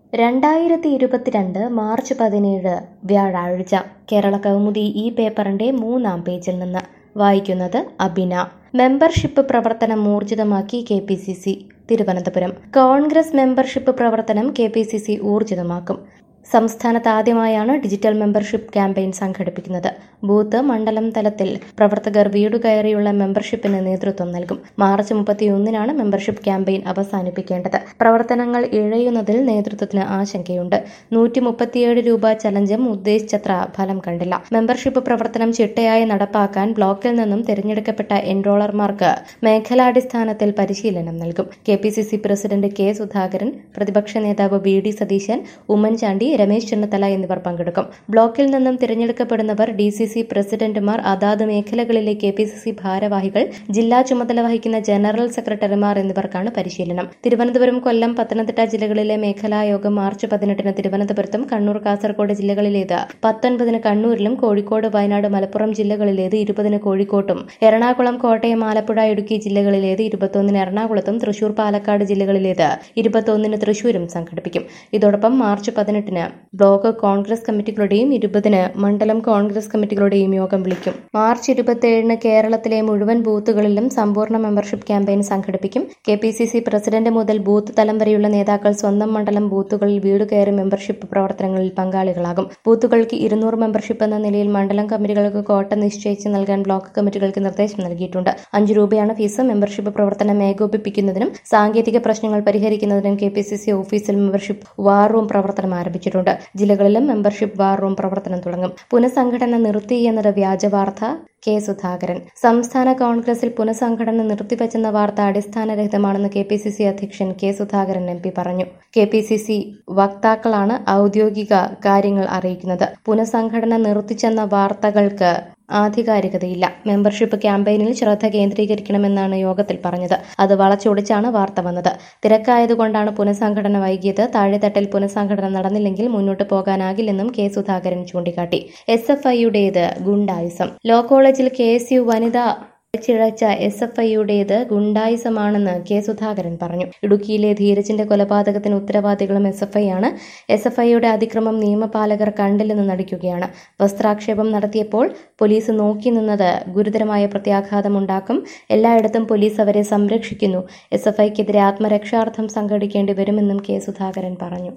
രണ്ടായിരത്തി ഇരുപത്തിരണ്ട് മാർച്ച് പതിനേഴ് വ്യാഴാഴ്ച കേരള കൗമുദി ഈ പേപ്പറിന്റെ മൂന്നാം പേജിൽ നിന്ന് വായിക്കുന്നത് അബിന മെമ്പർഷിപ്പ് പ്രവർത്തനം ഊർജിതമാക്കി K P C C Thiruvananthapuram Congress membership പ്രവർത്തനം കെ പി സി സി ഊർജിതമാക്കും സംസ്ഥാനത്ത് ആദ്യമായാണ് ഡിജിറ്റൽ മെമ്പർഷിപ്പ് ക്യാമ്പയിൻ സംഘടിപ്പിക്കുന്നത് ബൂത്ത് മണ്ഡലം തലത്തിൽ പ്രവർത്തകർ വീടുകയറിയുള്ള മെമ്പർഷിപ്പിന് നേതൃത്വം നൽകും മാർച്ച് മുപ്പത്തിയൊന്നിനാണ് മെമ്പർഷിപ്പ് ക്യാമ്പയിൻ അവസാനിപ്പിക്കേണ്ടത് പ്രവർത്തനങ്ങൾ ഇഴയുന്നതിൽ നേതൃത്വത്തിന് ആശങ്കയുണ്ട് നൂറ്റി മുപ്പത്തിയേഴ് രൂപ ചലഞ്ചും ഉദ്ദേശിച്ചത്ര ഫലം കണ്ടില്ല മെമ്പർഷിപ്പ് പ്രവർത്തനം ചിട്ടയായി നടപ്പാക്കാൻ ബ്ലോക്കിൽ നിന്നും തിരഞ്ഞെടുക്കപ്പെട്ട എൻറോളർമാർക്ക് മേഖലാടിസ്ഥാനത്തിൽ പരിശീലനം നൽകും K P C C president K Sudhakaran പ്രതിപക്ഷ നേതാവ് വി ഡി സതീശൻ ഉമ്മൻചാണ്ടി രമേശ് ചെന്നിത്തല എന്നിവർ പങ്കെടുക്കും ബ്ലോക്കിൽ നിന്നും തിരഞ്ഞെടുക്കപ്പെടുന്നവർ ഡി സി സി പ്രസിഡന്റുമാർ അതാത് മേഖലകളിലെ കെ പി സി സി ഭാരവാഹികൾ ജില്ലാ ചുമതല വഹിക്കുന്ന ജനറൽ സെക്രട്ടറിമാർ എന്നിവർക്കാണ് പരിശീലനം തിരുവനന്തപുരം കൊല്ലം പത്തനംതിട്ട ജില്ലകളിലെ മേഖലാ യോഗം മാർച്ച് പതിനെട്ടിന് തിരുവനന്തപുരത്തും കണ്ണൂർ കാസർഗോഡ് ജില്ലകളിലേത് പത്തൊൻപതിന് കണ്ണൂരിലും കോഴിക്കോട് വയനാട് മലപ്പുറം ജില്ലകളിലേത് ഇരുപതിന് കോഴിക്കോട്ടും എറണാകുളം കോട്ടയം ആലപ്പുഴ ഇടുക്കി ജില്ലകളിലേത് ഇരുപത്തൊന്നിന് എറണാകുളത്തും തൃശൂർ പാലക്കാട് ജില്ലകളിലേത് ഇരുപത്തൊന്നിന് തൃശൂരും സംഘടിപ്പിക്കും ഇതോടൊപ്പം മാർച്ച് പതിനെട്ടിന് ബ്ലോക്ക് കോൺഗ്രസ് കമ്മിറ്റികളുടെയും ഇരുപതിന് മണ്ഡലം കോൺഗ്രസ് കമ്മിറ്റികളുടെയും യോഗം വിളിക്കും മാർച്ച് ഇരുപത്തിയേഴിന് കേരളത്തിലെ മുഴുവൻ ബൂത്തുകളിലും സമ്പൂർണ്ണ മെമ്പർഷിപ്പ് ക്യാമ്പയിൻ സംഘടിപ്പിക്കും K P C C president മുതൽ ബൂത്ത് തലം വരെയുള്ള നേതാക്കൾ സ്വന്തം മണ്ഡലം ബൂത്തുകളിൽ വീട് കയറി മെമ്പർഷിപ്പ് പ്രവർത്തനങ്ങളിൽ പങ്കാളികളാകും ബൂത്തുകൾക്ക് ഇരുന്നൂറ് മെമ്പർഷിപ്പ് എന്ന നിലയിൽ മണ്ഡലം കമ്മിറ്റികൾക്ക് കോട്ട നിശ്ചയിച്ച് നൽകാൻ ബ്ലോക്ക് കമ്മിറ്റികൾക്ക് നിർദ്ദേശം നൽകിയിട്ടുണ്ട് അഞ്ചു രൂപയാണ് ഫീസ് മെമ്പർഷിപ്പ് പ്രവർത്തനം ഏകോപിപ്പിക്കുന്നതിനും സാങ്കേതിക പ്രശ്നങ്ങൾ പരിഹരിക്കുന്നതിനും കെ പി സി സി ഓഫീസിൽ മെമ്പർഷിപ്പ് വാർ റൂം പ്രവർത്തനം ആരംഭിച്ചിട്ടുണ്ട് ജില്ലകളിലും മെമ്പർഷിപ്പ് വാർ റൂം പ്രവർത്തനം തുടങ്ങും പുനഃസംഘടന നിർത്തി എന്നത് വ്യാജ വാർത്ത കെ സുധാകരൻ സംസ്ഥാന കോൺഗ്രസിൽ പുനഃസംഘടന നിർത്തിവെച്ചെന്ന വാർത്ത അടിസ്ഥാനരഹിതമാണെന്ന് കെ പി സി സി അധ്യക്ഷൻ കെ സുധാകരൻ എം പി പറഞ്ഞു കെ പി സി സി വക്താക്കളാണ് ഔദ്യോഗിക കാര്യങ്ങൾ അറിയിക്കുന്നത് പുനഃസംഘടന നിർത്തിച്ചെന്ന വാർത്തകൾക്ക് ആധികാരികതയില്ല മെമ്പർഷിപ്പ് ക്യാമ്പയിനിൽ ശ്രദ്ധ കേന്ദ്രീകരിക്കണമെന്നാണ് യോഗത്തിൽ പറഞ്ഞത് അത് വളച്ചൊടിച്ചാണ് വാർത്ത വന്നത് തിരക്കായതുകൊണ്ടാണ് പുനഃസംഘടന വൈകിയത് താഴെത്തട്ടിൽ പുനഃസംഘടന നടന്നില്ലെങ്കിൽ മുന്നോട്ട് പോകാനാകില്ലെന്നും കെ സുധാകരൻ ചൂണ്ടിക്കാട്ടി എസ് എഫ് ഐയുടേത് ഗുണ്ടായുസം ലോ കോളേജിൽ കെ എസ് യു വനിതാ ചിഴച്ച എസ് എഫ് ഐയുടേത് ഗുണ്ടായിസമാണെന്ന് കെ സുധാകരൻ പറഞ്ഞു ഇടുക്കിയിലെ ധീരജിന്റെ കൊലപാതകത്തിന് ഉത്തരവാദികളും എസ് എഫ് ഐ ആണ് എസ് എഫ് ഐയുടെ അതിക്രമം നിയമപാലകർ കണ്ടില്ലെന്ന് നടിക്കുകയാണ് വസ്ത്രാക്ഷേപം നടത്തിയപ്പോൾ പോലീസ് നോക്കി നിന്നത് ഗുരുതരമായ പ്രത്യാഘാതമുണ്ടാക്കും എല്ലായിടത്തും പോലീസ് അവരെ സംരക്ഷിക്കുന്നു എസ് എഫ് ഐക്കെതിരെ ആത്മരക്ഷാർത്ഥം സംഘടിക്കേണ്ടി വരുമെന്നും കെ സുധാകരൻ പറഞ്ഞു